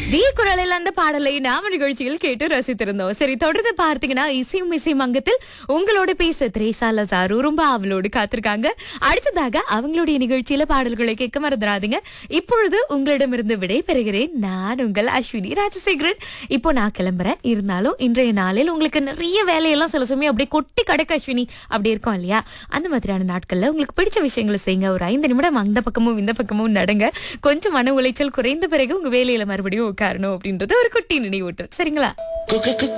தீ குரலில் அந்த பாடலை நாம நிகழ்ச்சியில் கேட்டு ரசித்திருந்தோம் சரி தொடர்ந்து பார்த்தீங்கன்னா இசையும் இசை மங்கத்தில் உங்களோட பேச திரேசா லசாரு ரொம்ப அவளோடு காத்திருக்காங்க அடுத்ததாக அவங்களுடைய நிகழ்ச்சியில பாடல்களை கேட்க மறந்துடாதீங்க இப்பொழுது உங்களிடமிருந்து விடை பெறுகிறேன் நான் உங்கள் அஸ்வினி ராஜசேகரன் இப்போ நான் கிளம்புறேன் இருந்தாலும் இன்றைய நாளில் உங்களுக்கு நிறைய வேலையெல்லாம் சில சமயம் அப்படியே கொட்டி கடக்க அஸ்வினி அப்படி இருக்கும் இல்லையா அந்த மாதிரியான நாட்கள்ல உங்களுக்கு பிடிச்ச விஷயங்களை செய்யுங்க ஒரு ஐந்து நிமிடம் அந்த பக்கமும் இந்த பக்கமும் நடங்க கொஞ்சம் மன உளைச்சல் குறைந்த பிறகு உங்க வேலையில மறுபடியும் உட்காரணும் அப்படின்றது ஒரு குட்டி நினைவூட்டல் சரிங்களா குக்கு